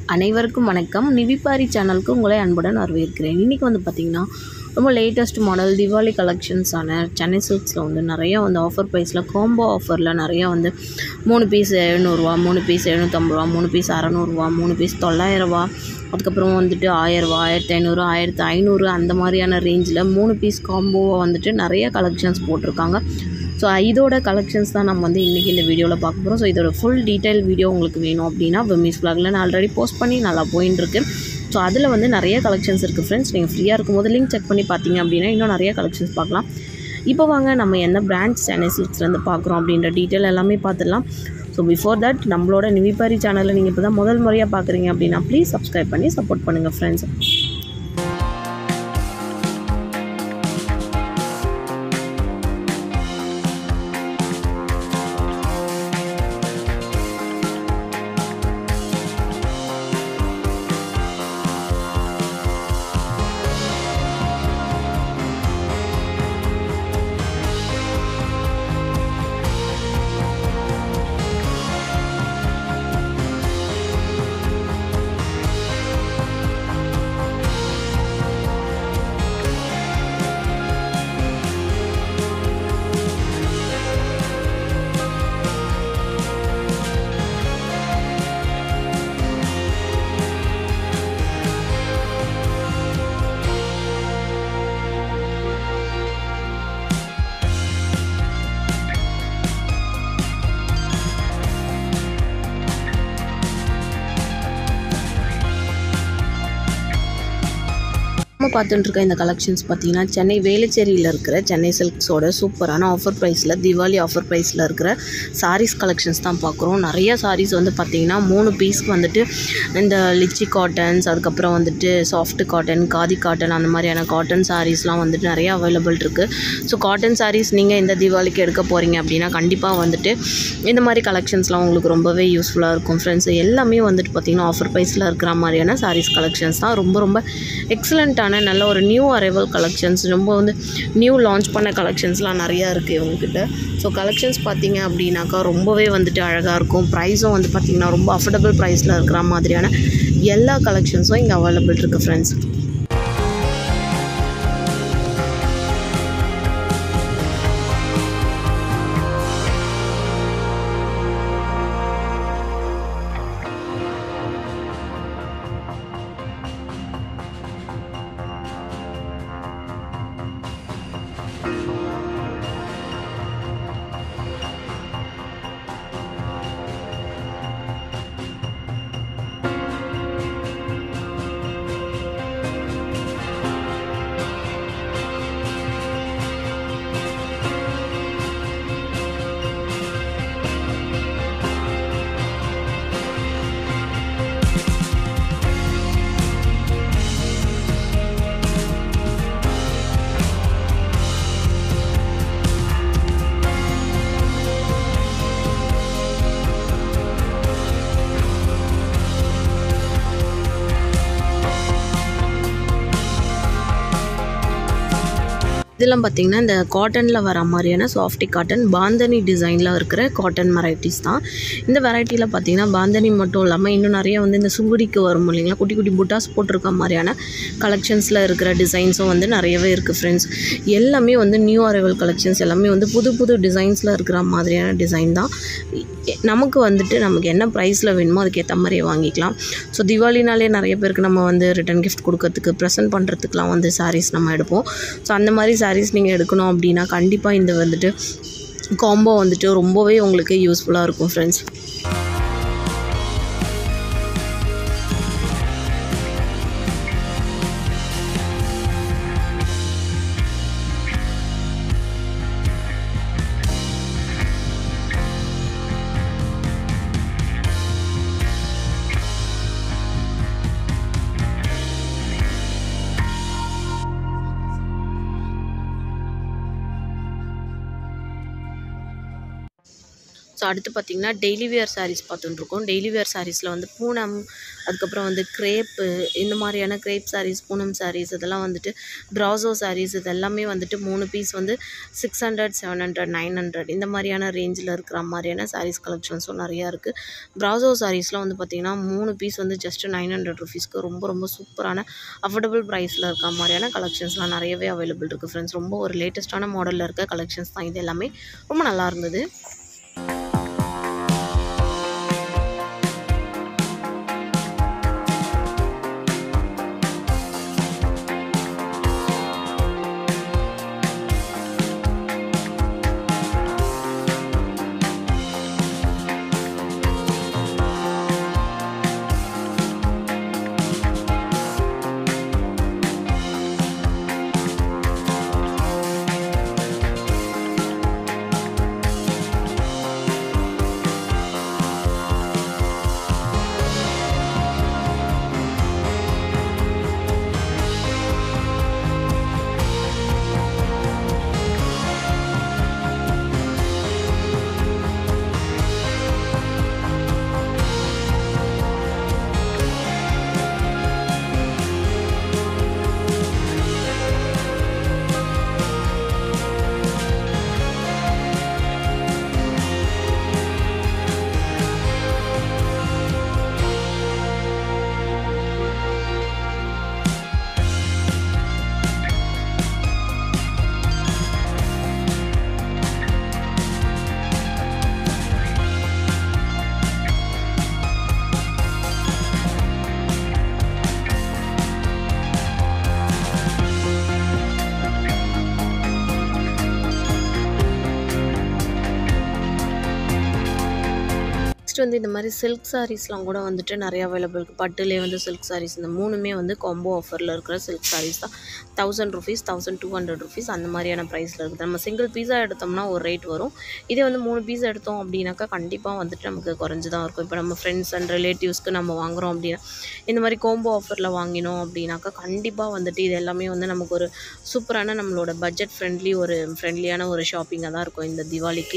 அனைவருக்கும் வணக்கம் நிவிபாரி சேனலுக்கு உங்களை அன்புடன் வரவேற்கிறேன் இன்றைக்கி வந்து பார்த்திங்கன்னா ரொம்ப லேட்டஸ்ட் மாடல் திவாலி கலெக்ஷன்ஸான சென்னை சில்க்ஸில் வந்து நிறையா வந்து ஆஃபர் ப்ரைஸில் காம்போ ஆஃபரில் நிறையா வந்து மூணு பீஸ் எழுநூறுவா மூணு பீஸ் எழுநூற்றம்பது ரூபா மூணு பீஸ் அறநூறுவா மூணு பீஸ் தொள்ளாயிரரூவா அதுக்கப்புறம் வந்துட்டு ஆயிரரூவா ஆயிரத்தி ஐநூறு ஆயிரத்தி ஐநூறு அந்த மாதிரியான ரேஞ்சில் மூணு பீஸ் காம்போவை வந்துட்டு நிறைய கலெக்ஷன்ஸ் போட்டிருக்காங்க ஸோ இதோட கலெக்ஷன்ஸ் தான் நம்ம வந்து இன்றைக்கி இந்த வீடியோவில் பார்க்க போகிறோம் ஸோ இதோட ஃபுல் டீட்டெயில் வீடியோ உங்களுக்கு வேணும் அப்படின்னா விமிஸ் vlogல நான் ஆல்ரெடி போஸ்ட் பண்ணி நல்லா போயின்னு இருக்கு ஸோ அதில் வந்து நிறைய கலெக்ஷன்ஸ் இருக்குது ஃப்ரெண்ட்ஸ் நீங்கள் ஃப்ரீயாக இருக்கும்போது லிங்க் செக் பண்ணி பார்த்தீங்க அப்படின்னா இன்னும் நிறைய கலெக்ஷன்ஸ் பார்க்கலாம் இப்போ வாங்க நம்ம என்ன பிராண்ட் சென்னை சில்க்ஸ்லேருந்து பார்க்குறோம் அப்படின்ற டீட்டெயில் எல்லாமே பார்த்துடலாம் ஸோ பிஃபோர் தட் நம்மளோட நிவிபாரி சேனலை நீங்கள் இப்போ தான் முதல் முறையாக பார்க்குறீங்க அப்படின்னா ப்ளீஸ் சப்ஸ்கிரைப் பண்ணி சப்போர்ட் பண்ணுங்கள் ஃப்ரெண்ட்ஸ் நம்ம பார்த்துட்டு இருக்க இந்த கலெக்ஷன்ஸ் பார்த்தீங்கன்னா சென்னை வேலுச்சேரியில் இருக்கிற சென்னை சில்க்ஸோட சூப்பரான ஆஃபர் ப்ரைஸில் தீபாவளி ஆஃபர் ப்ரைஸில் இருக்கிற சாரீஸ் கலெக்ஷன்ஸ் தான் பார்க்குறோம் நிறைய சாரீஸ் வந்து பார்த்திங்கன்னா மூணு பீஸ்க்கு வந்துட்டு இந்த லிச்சி காட்டன்ஸ் அதுக்கப்புறம் வந்துட்டு சாஃப்ட் காட்டன் காதி காட்டன் அந்த மாதிரியான காட்டன் சாரீஸ்லாம் வந்துட்டு நிறைய அவைலபிள் இருக்குது ஸோ காட்டன் சாரீஸ் நீங்கள் இந்த தீபாவளிக்கு எடுக்க போகிறீங்க அப்படின்னா கண்டிப்பாக வந்துட்டு இந்த மாதிரி கலெக்ஷன்ஸ்லாம் உங்களுக்கு ரொம்பவே யூஸ்ஃபுல்லாக இருக்கும் ஃப்ரெண்ட்ஸ் எல்லாமே வந்துட்டு பார்த்திங்கன்னா ஆஃபர் ப்ரைஸில் இருக்கிற மாதிரியான சாரீஸ் கலெக்ஷன்ஸ் தான் ரொம்ப ரொம்ப எக்ஸலண்ட்டான நல்ல ஒரு நியூ அரைவல் கலெக்ஷன்ஸ் ரொம்ப வந்து நியூ லான்ச் பண்ண கலெக்ஷன்ஸ்லாம் நிறையா இருக்குது இவங்கக்கிட்ட ஸோ கலெக்ஷன்ஸ் பார்த்தீங்க அப்படின்னாக்கா ரொம்பவே வந்துட்டு அழகாக இருக்கும் ப்ரைஸும் வந்து பார்த்திங்கன்னா ரொம்ப அஃபோர்டபுள் ப்ரைஸில் இருக்கிற மாதிரியான எல்லா கலெக்ஷன்ஸும் இங்கே அவைலபிள் இருக்குது ஃப்ரெண்ட்ஸ் இதெல்லாம் பார்த்தீங்கன்னா இந்த காட்டனில் வர மாதிரியான சாஃப்டி காட்டன் பாந்தனி டிசைனில் இருக்கிற காட்டன் வெரைட்டிஸ் தான் இந்த வெரைட்டியில் பார்த்தீங்கன்னா பாந்தனி மட்டும் இல்லாமல் இன்னும் நிறைய வந்து இந்த சுங்குடிக்கு வரும் இல்லைங்களா குட்டி குட்டி புட்டாஸ் போட்டிருக்க மாதிரியான கலெக்ஷன்ஸில் இருக்கிற டிசைன்ஸும் வந்து நிறையவே இருக்குது ஃப்ரெண்ட்ஸ் எல்லாமே வந்து நியூ அரைவல் கலெக்ஷன்ஸ் எல்லாமே வந்து புது புது டிசைன்ஸில் இருக்கிற மாதிரியான டிசைன் தான் நமக்கு வந்துட்டு நமக்கு என்ன ப்ரைஸில் வேணுமோ அதுக்கேற்ற மாதிரியே வாங்கிக்கலாம் ஸோ தீபாவளினாலே நிறைய பேருக்கு நம்ம வந்து ரிட்டன் கிஃப்ட் கொடுக்கறதுக்கு ப்ரெசென்ட் பண்ணுறதுக்குலாம் வந்து சாரீஸ் நம்ம எடுப்போம் ஸோ அந்த மாதிரி சாரீஸ் நீங்கள் எடுக்கணும் அப்படின்னா கண்டிப்பாக இந்த வந்துட்டு காம்போ வந்துட்டு ரொம்பவே உங்களுக்கு யூஸ்ஃபுல்லாக இருக்கும் ஃப்ரெண்ட்ஸ் ஸோ அடுத்து பார்த்திங்கன்னா டெய்லி வேர் சாரீஸ் பார்த்துட்டுருக்கோம் டெய்லி வேர் சாரீஸில் வந்து பூனம் அதுக்கப்புறம் வந்து கிரேப்பு இந்த மாதிரியான கிரேப் சாரீஸ் பூனம் சாரீஸ் இதெல்லாம் வந்துட்டு ப்ராசோ சாரீஸ் இது எல்லாமே வந்துட்டு மூணு பீஸ் வந்து six hundred seven hundred nine hundred இந்த மாதிரியான ரேஞ்சில் இருக்கிற மாதிரியான சாரீஸ் கலெக்ஷன்ஸும் நிறையா இருக்குது ப்ராசோ சாரீஸ்லாம் வந்து பார்த்திங்கன்னா மூணு பீஸ் வந்து ஜஸ்ட் நைன் ஹண்ட்ரட் ருபீஸ்க்கு ரொம்ப ரொம்ப சூப்பரான அஃபோர்டபுள் ப்ரைஸில் இருக்க மாதிரியான கலெக்ஷன்ஸ்லாம் நிறையவே அவைலபிள் இருக்குது ஃப்ரெண்ட்ஸ் ரொம்ப ஒரு லேட்டஸ்ட்டான மாடலில் இருக்க கலெக்ஷன்ஸ் தான் இது எல்லாமே ரொம்ப நல்லா இருந்தது நெக்ஸ்ட் வந்து இந்த மாதிரி சில்க் சாரீஸ்லாம் கூட வந்துட்டு நிறைய அவைலபிள் இருக்குது பட்டுலேயே வந்து சில்க் சாரீஸ் இந்த மூணுமே வந்து காம்போ ஆஃபரில் இருக்கிற சில்க் சாரீஸ் தான் thousand rupees thousand two hundred rupees அந்த மாதிரியான ப்ரைஸில் இருக்குது நம்ம சிங்கிள் பீஸாக எடுத்தோம்னா ஒரு ரேட் வரும் இதே வந்து மூணு பீஸ் எடுத்தோம் அப்படின்னாக்கா கண்டிப்பாக வந்துட்டு நமக்கு குறைஞ்சி தான் இருக்கும் இப்போ நம்ம ஃப்ரெண்ட்ஸ் அண்ட் ரிலேட்டிவ்ஸ்க்கு நம்ம வாங்குகிறோம் அப்படின்னா இந்த மாதிரி கோம்போ ஆஃபரில் வாங்கினோம் அப்படின்னாக்கா கண்டிப்பாக வந்துட்டு இது எல்லாமே வந்து நமக்கு ஒரு சூப்பரான நம்மளோட பட்ஜெட் ஃப்ரெண்ட்லி ஒரு ஃப்ரெண்ட்லியான ஒரு ஷாப்பிங்காக தான் இருக்கும் இந்த தீபாவளிக்கு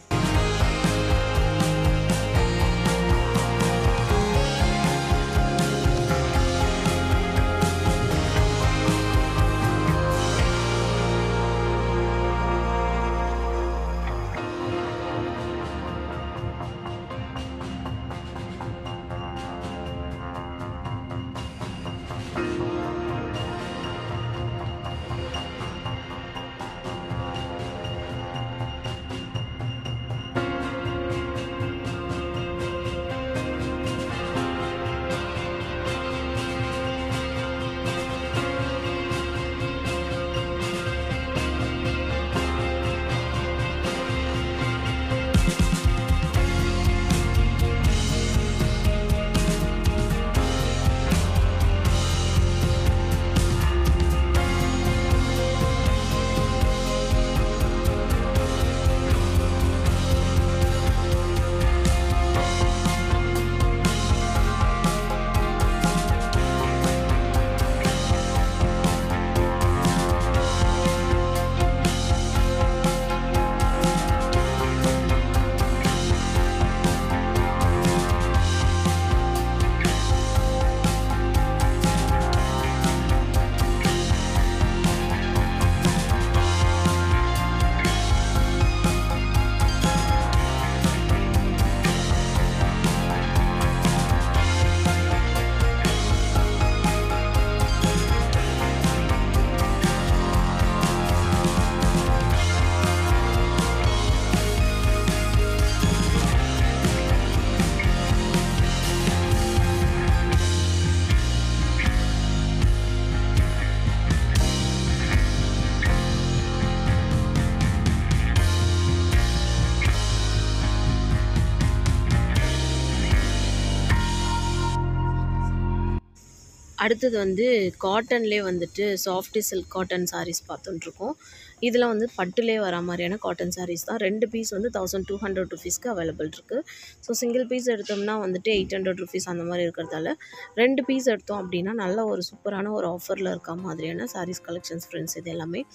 அடுத்தது வந்து காட்டன்லேயே வந்துட்டு சாஃப்ட் சில்க் காட்டன் சாரீஸ் பார்த்துட்டுருக்கோம் இதில் வந்து பட்டுலே வர மாதிரியான காட்டன் சாரீஸ் தான் ரெண்டு பீஸ் வந்து தௌசண்ட் டூ ஹண்ட்ரட் ருபீஸ்க்கு அவைலபிள் இருக்குது ஸோ சிங்கிள் பீஸ் எடுத்தோம்னா வந்துட்டு எயிட் ஹண்ட்ரட் ருபீஸ் அந்த மாதிரி இருக்கிறதால ரெண்டு பீஸ் எடுத்தோம் அப்படின்னா நல்ல ஒரு சூப்பரான ஒரு ஆஃபரில் இருக்க மாதிரியான சாரீஸ் கலெக்ஷன்ஸ் ஃப்ரெண்ட்ஸ் இது எல்லாமே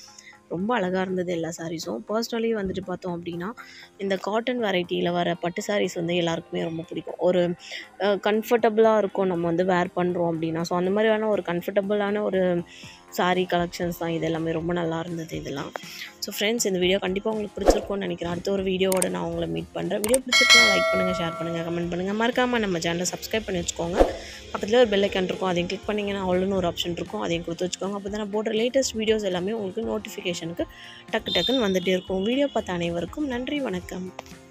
ரொம்ப அழகாக இருந்தது எல்லா சாரீஸும் பர்சனலி வந்துட்டு பார்த்தோம் அப்படின்னா இந்த காட்டன் வெரைட்டியில் வர பட்டு சாரீஸ் வந்து எல்லாருக்குமே ரொம்ப பிடிக்கும் ஒரு கம்ஃபர்டபுளாக இருக்கும் நம்ம வந்து வேர் பண்ணுறோம் அப்படின்னா ஸோ அந்த மாதிரியான ஒரு கம்ஃபர்டபுளான ஒரு சாரீ கலெக்ஷன்ஸ் தான் இது எல்லாமே ரொம்ப நல்லா இருந்தது இதெல்லாம் ஸோ ஃப்ரெண்ட்ஸ் இந்த வீடியோ கண்டிப்பாக உங்களுக்கு பிடிச்சிருக்கும்னு நினைக்கிறேன் அடுத்த ஒரு வீடியோவோட நான் உங்களை மீட் பண்ணுறேன் வீடியோ பிடிச்சிருக்கா லைக் பண்ணுங்கள் ஷேர் பண்ணுங்கள் கமெண்ட் பண்ணுங்கள் மறக்காமல் நம்ம சேனலை சப்ஸ்கிரைப் பண்ணி வச்சுக்கோங்க பக்கத்தில் ஒரு பெல் ஐக்கான் இருக்கும் அதையும் கிளிக் பண்ணிங்கன்னா அவ்வளோன்னு ஒரு ஆப்ஷன் இருக்கும் அதையும் கொடுத்து வச்சுக்கோங்க அப்போ தான் நான் போடுற லேட்டஸ்ட் வீடியோஸ் எல்லாமே உங்களுக்கு நோட்டிஃபிகேஷனுக்கு டக்கு டக்குன்னு வந்துகிட்டே இருக்கும் வீடியோ பார்த்த அனைவருக்கும் நன்றி வணக்கம்